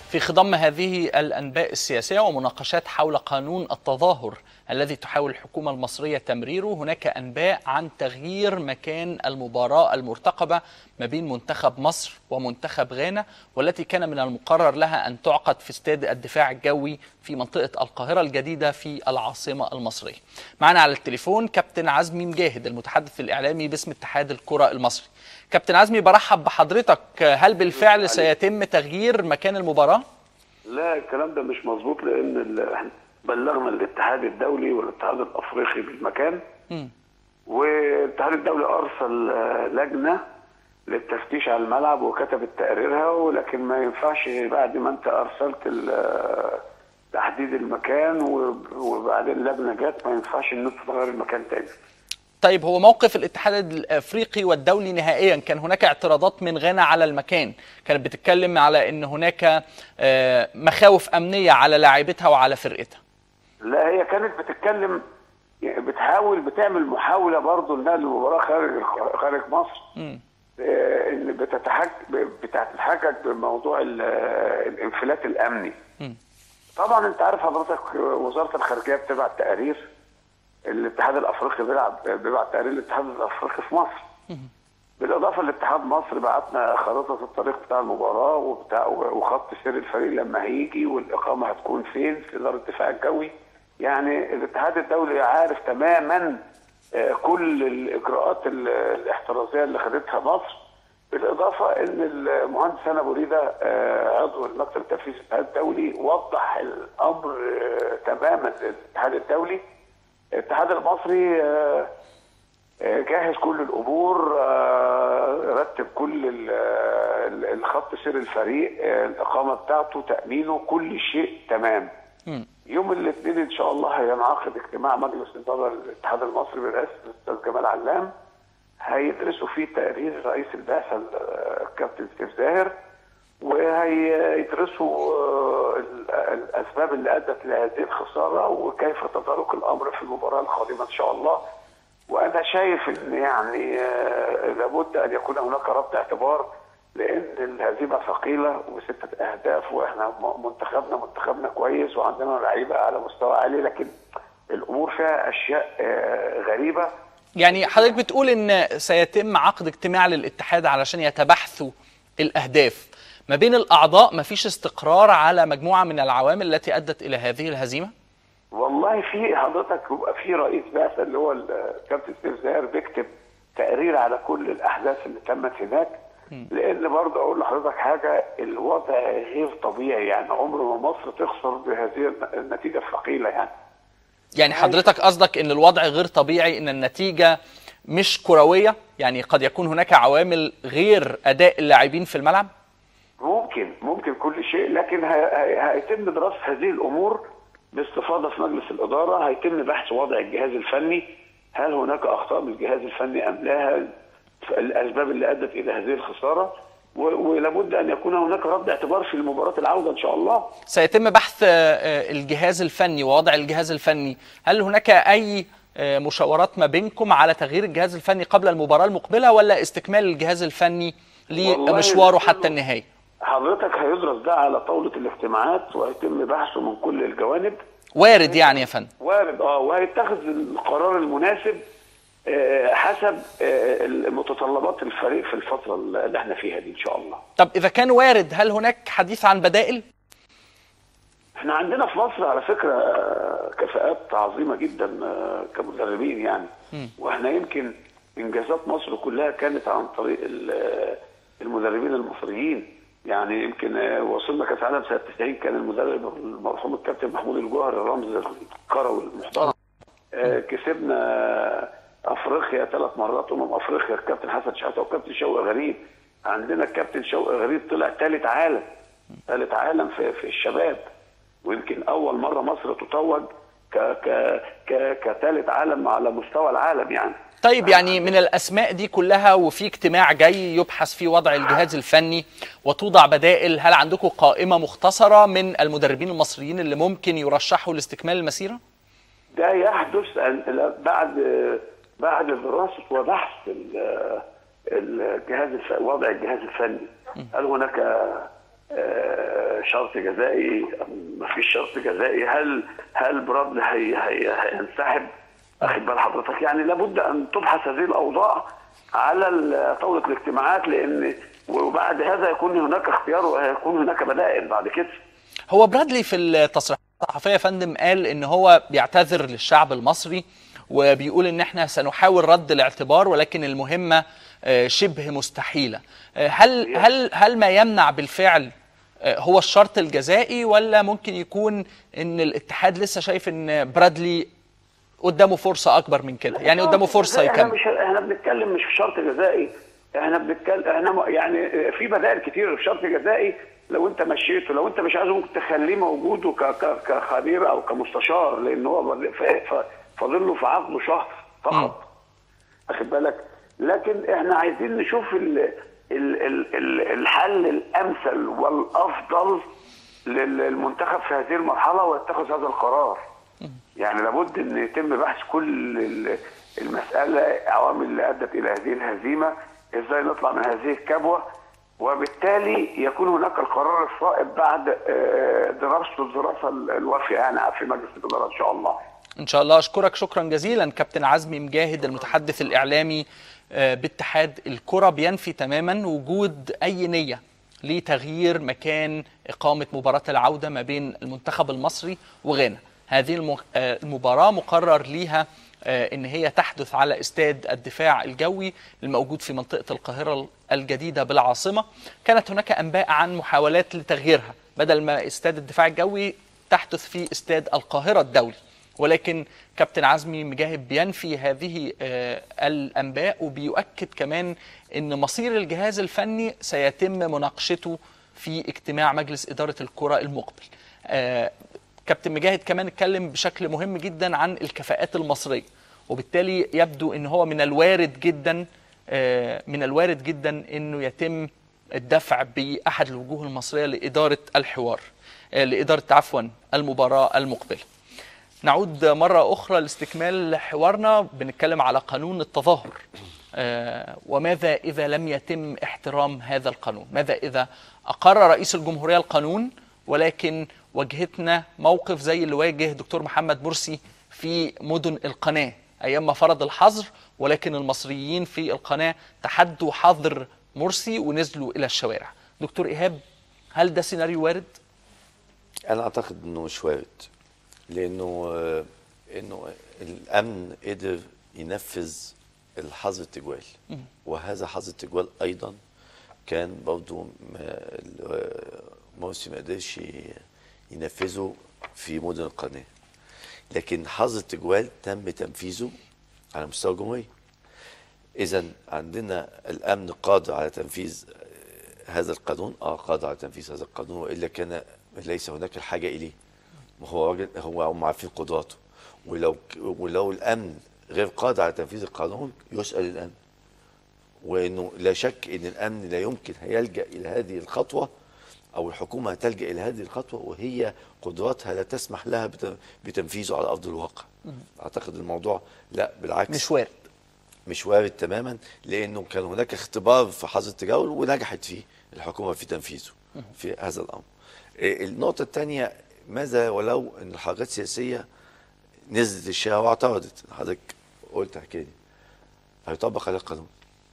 في خضم هذه الأنباء السياسية ومناقشات حول قانون التظاهر الذي تحاول الحكومة المصرية تمريره هناك أنباء عن تغيير مكان المباراة المرتقبة ما بين منتخب مصر ومنتخب غانا والتي كان من المقرر لها أن تعقد في استاد الدفاع الجوي في منطقة القاهرة الجديدة في العاصمة المصرية معنا على التليفون كابتن عزمي مجاهد المتحدث الإعلامي باسم اتحاد الكرة المصري كابتن عزمي برحب بحضرتك هل بالفعل سيتم تغيير مكان المباراة؟ لا الكلام ده مش مظبوط لان احنا بلغنا الاتحاد الدولي والاتحاد الافريقي بالمكان م. والاتحاد الدولي ارسل لجنه للتفتيش على الملعب وكتبت تقريرها ولكن ما ينفعش بعد ما انت ارسلت تحديد المكان وبعدين اللجنه جت ما ينفعش ان انت تغير المكان تاني طيب هو موقف الاتحاد الافريقي والدولي نهائيا كان هناك اعتراضات من غانا على المكان كانت بتتكلم على ان هناك مخاوف امنيه على لاعبتها وعلى فرقتها لا هي كانت بتتكلم يعني بتحاول بتعمل محاوله برضه انها المباراه خارج خارج مصر م. ان بتتحك بتتحجج بموضوع الانفلات الامني م. طبعا انت عارف حضرتك وزاره الخارجيه بتبعت تقارير الاتحاد الافريقي بيلعب بيبعت تقارير الاتحاد الافريقي في مصر بالاضافه لاتحاد مصر بعتنا خريطه الطريق بتاع المباراه وبتاع وخط سير الفريق لما هيجي والاقامه هتكون فين في دار الدفاع الجوي يعني الاتحاد الدولي عارف تماما كل الاجراءات الاحترازيه اللي خدتها مصر بالاضافه ان المهندس هنا بوريده عضو المكتب التنفيذي الاتحاد الدولي وضح الامر تماما للاتحاد الدولي الاتحاد المصري جهز كل الامور رتب كل الخط سير الفريق الاقامه بتاعته تامينه كل شيء تمام م. يوم الاثنين ان شاء الله هينعقد اجتماع مجلس اداره الاتحاد المصري برئاسه الاستاذ جمال علام هيدرسوا فيه تقرير رئيس البعثه الكابتن سيف زاهر وهيدرسوا الاسباب اللي ادت لهذه الخساره وكيف تدارك الامر في المباراه القادمه ان شاء الله وانا شايف ان يعني لابد ان يكون هناك ربط اعتبار لان الهزيمه ثقيله وسته اهداف واحنا منتخبنا منتخبنا كويس وعندنا لعيبه على مستوى عالي لكن الامور فيها اشياء غريبه يعني حضرتك بتقول ان سيتم عقد اجتماع للاتحاد علشان يتبحثوا الاهداف ما بين الاعضاء ما فيش استقرار على مجموعه من العوامل التي ادت الى هذه الهزيمه والله في حضرتك بيبقى في رئيس بعثه اللي هو الكابتن سيف زاهر بيكتب تقرير على كل الاحداث اللي تمت هناك لان برضه اقول لحضرتك حاجه الوضع غير طبيعي يعني عمر ما مصر تخسر بهذه النتيجه الثقيله يعني يعني حضرتك قصدك ان الوضع غير طبيعي ان النتيجه مش كرويه يعني قد يكون هناك عوامل غير اداء اللاعبين في الملعب ممكن ممكن كل شيء لكن هيتم دراسه هذه الامور باستفاضه في مجلس الاداره هيتم بحث وضع الجهاز الفني هل هناك اخطاء من الجهاز الفني ام لا الاسباب اللي ادت الى هذه الخساره ولابد ان يكون هناك رد اعتبار في مباراه العوده ان شاء الله سيتم بحث الجهاز الفني ووضع الجهاز الفني هل هناك اي مشاورات ما بينكم على تغيير الجهاز الفني قبل المباراه المقبله ولا استكمال الجهاز الفني لمشواره حتى النهايه حضرتك هيدرس ده على طاوله الاجتماعات وهيتم بحثه من كل الجوانب وارد يعني يا فندم وارد اه وهيتخذ القرار المناسب حسب متطلبات الفريق في الفتره اللي احنا فيها دي ان شاء الله. طب اذا كان وارد هل هناك حديث عن بدائل؟ احنا عندنا في مصر على فكره كفاءات عظيمه جدا كمدربين يعني م. واحنا يمكن انجازات مصر كلها كانت عن طريق المدربين المصريين يعني يمكن وصلنا كاس عالم سنه 90 كان المدرب المرحوم الكابتن محمود الجوهري الرمز الكروي المحترم كسبنا افريقيا ثلاث مرات امم افريقيا الكابتن حسن شحاته والكابتن شوقي غريب عندنا الكابتن شوقي غريب طلع ثالث عالم ثالث عالم في, في الشباب ويمكن اول مره مصر تتوج ك ك ك كثالث عالم على مستوى العالم يعني طيب يعني من الاسماء دي كلها وفي اجتماع جاي يبحث فيه وضع الجهاز الفني وتوضع بدائل هل عندكم قائمه مختصره من المدربين المصريين اللي ممكن يرشحوا لاستكمال المسيره؟ ده يحدث بعد بعد دراسه وبحث الجهاز وضع الجهاز الفني هل هناك آه، شرط جزائي ما فيش شرط جزائي هل هل براد هي هي هينسحب اخد بال حضرتك يعني لابد ان تبحث هذه الاوضاع على ال- طاوله الاجتماعات لان وبعد هذا يكون هناك اختيار ويكون هناك بدائل بعد كده هو برادلي في التصريحات الصحفيه يا فندم قال ان هو بيعتذر للشعب المصري وبيقول ان احنا سنحاول رد الاعتبار ولكن المهمه آه، شبه مستحيله آه، هل هل هل ما يمنع بالفعل آه، هو الشرط الجزائي ولا ممكن يكون ان الاتحاد لسه شايف ان برادلي قدامه فرصه اكبر من كده يعني قدامه فرصه احنا يكمل مش احنا بنتكلم مش في شرط جزائي احنا بنتكلم احنا م- يعني في بدائل كتير في شرط جزائي لو انت مشيته لو انت مش عايزه ممكن تخليه موجود وك- ك- كخبير او كمستشار لان هو ب- ف- ف- فاضل له في عقده شهر فقط واخد بالك لكن احنا عايزين نشوف ال ال ال ال الحل الامثل والافضل لل- للمنتخب في هذه المرحله ويتخذ هذا القرار يعني لابد ان يتم بحث كل ال- المساله عوامل اللي ادت الى هذه الهزيمه ازاي نطلع من هذه الكبوه وبالتالي يكون هناك القرار الصائب بعد آه، دراسته الدراسه الوافيه يعني في مجلس الاداره ان شاء الله ان شاء الله اشكرك شكرا جزيلا كابتن عزمي مجاهد المتحدث الاعلامي آه، باتحاد الكره بينفي تماما وجود اي نيه لتغيير مكان اقامه مباراه العوده ما بين المنتخب المصري وغانا هذه الم- آه، المباراه مقرر ليها آه، ان هي تحدث على استاد الدفاع الجوي الموجود في منطقه القاهره الجديده بالعاصمه كانت هناك انباء عن محاولات لتغييرها بدل ما استاد الدفاع الجوي تحدث في استاد القاهره الدولي ولكن كابتن عزمي مجاهد بينفي هذه آه، الانباء وبيؤكد كمان ان مصير الجهاز الفني سيتم مناقشته في اجتماع مجلس اداره الكره المقبل. آه، كابتن مجاهد كمان اتكلم بشكل مهم جدا عن الكفاءات المصريه وبالتالي يبدو ان هو من الوارد جدا آه، من الوارد جدا انه يتم الدفع باحد الوجوه المصريه لاداره الحوار آه، لاداره عفوا المباراه المقبله. نعود مرة أخرى لاستكمال حوارنا بنتكلم على قانون التظاهر آه، وماذا إذا لم يتم احترام هذا القانون ماذا إذا أقر رئيس الجمهورية القانون ولكن واجهتنا موقف زي اللي واجه دكتور محمد مرسي في مدن القناة أيام ما فرض الحظر ولكن المصريين في القناة تحدوا حظر مرسي ونزلوا إلى الشوارع دكتور إيهاب هل ده سيناريو وارد؟ انا اعتقد انه مش وارد لانه آه، انه الامن قدر ينفذ الحظر التجوال وهذا حظر التجوال ايضا كان برضه ما- ال- آه، مرسي ما قدرش ي- ينفذه في مدن القناه لكن حظر التجوال تم تنفيذه على مستوى الجمهوريه اذا عندنا الامن قادر على تنفيذ آه، هذا القانون اه قادر على تنفيذ هذا القانون والا كان ليس هناك الحاجه اليه ما هو راجل هو هم عارفين قدراته ولو ولو الامن غير قادر على تنفيذ القانون يسال الامن وانه لا شك ان الامن لا يمكن هيلجا الى هذه الخطوه او الحكومه هتلجا الى هذه الخطوه وهي قدراتها لا تسمح لها بت- بتنفيذه على ارض الواقع اعتقد الموضوع لا بالعكس مش وارد مش وارد تماما لانه كان هناك اختبار في حظر التجول ونجحت فيه الحكومه في تنفيذه في هذا الامر. إيه، النقطه الثانيه ماذا ولو ان الحركات السياسيه نزلت الشارع واعترضت حضرتك قلت حكايه دي هيطبق عليها القانون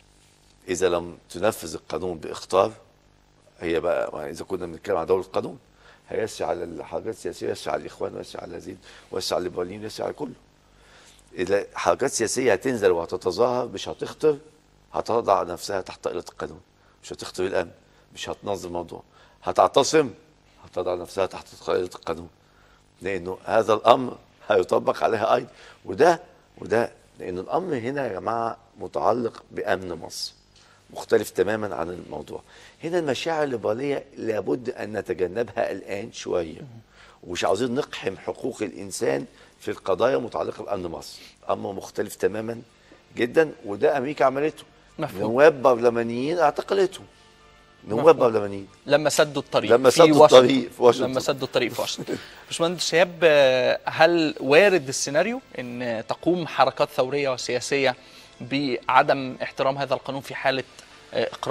اذا لم تنفذ القانون باخطار هي بقى اذا كنا بنتكلم عن دوله قانون هيسعى على الحركات السياسيه يسعى على الاخوان ويسعى على الذين ويسعى على الليبراليين ويسعى على كله اذا حركات سياسيه هتنزل وهتتظاهر مش هتخطر هتضع نفسها تحت طائله القانون مش هتخطر الامن مش هتنظم الموضوع هتعتصم هتضع نفسها تحت طائله القانون لانه هذا الامر هيطبق عليها ايضا وده وده لان الامر هنا يا جماعه متعلق بامن مصر مختلف تماما عن الموضوع هنا المشاعر الليبراليه لابد ان نتجنبها الان شويه ومش عاوزين نقحم حقوق الانسان في القضايا المتعلقه بامن مصر امر مختلف تماما جدا وده امريكا عملته مفهوم. نواب برلمانيين اعتقلتهم نواب برلمانيين لما سدوا الطريق لما في سدوا واشنطن. الطريق في واشنطن. لما سدوا الطريق في واشنطن باشمهندس شهاب آه، هل وارد السيناريو ان تقوم حركات ثوريه وسياسيه بعدم احترام هذا القانون في حاله آه، اقراره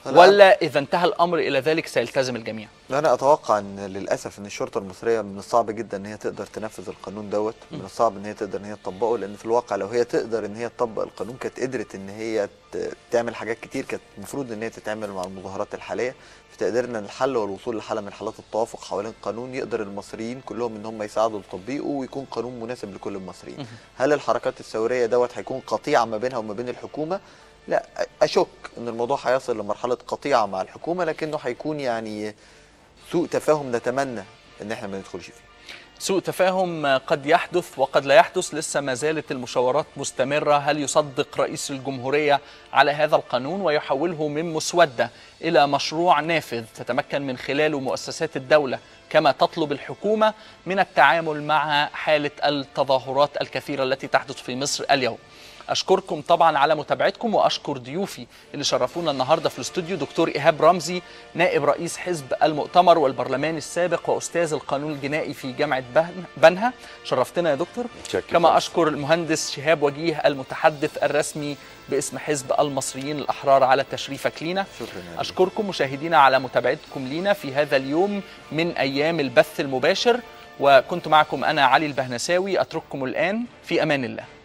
لا. ولا اذا انتهى الامر الى ذلك سيلتزم الجميع انا اتوقع ان للاسف ان الشرطه المصريه من الصعب جدا ان هي تقدر تنفذ القانون دوت من الصعب ان هي تقدر ان هي تطبقه لان في الواقع لو هي تقدر ان هي تطبق القانون كانت قدرت ان هي ت- تعمل حاجات كتير كانت المفروض ان هي تتعمل مع المظاهرات الحاليه في تقديرنا الحل والوصول لحاله من حالات التوافق حوالين قانون يقدر المصريين كلهم ان هم يساعدوا لتطبيقه ويكون قانون مناسب لكل المصريين هل الحركات الثوريه دوت هيكون قطيعه ما بينها وما بين الحكومه لا اشك ان الموضوع هيصل لمرحله قطيعه مع الحكومه لكنه هيكون يعني سوء تفاهم نتمنى ان احنا ما ندخلش فيه سوء تفاهم قد يحدث وقد لا يحدث لسه ما زالت المشاورات مستمرة هل يصدق رئيس الجمهورية على هذا القانون ويحوله من مسودة إلى مشروع نافذ تتمكن من خلاله مؤسسات الدولة كما تطلب الحكومة من التعامل مع حالة التظاهرات الكثيرة التي تحدث في مصر اليوم اشكركم طبعا على متابعتكم واشكر ضيوفي اللي شرفونا النهارده في الاستوديو دكتور ايهاب رمزي نائب رئيس حزب المؤتمر والبرلمان السابق واستاذ القانون الجنائي في جامعه بن- بنها شرفتنا يا دكتور متشكر كما خالص. اشكر المهندس شهاب وجيه المتحدث الرسمي باسم حزب المصريين الاحرار على تشريفك لينا شكرا يا اشكركم مشاهدينا على متابعتكم لينا في هذا اليوم من ايام البث المباشر وكنت معكم انا علي البهنساوي اترككم الان في امان الله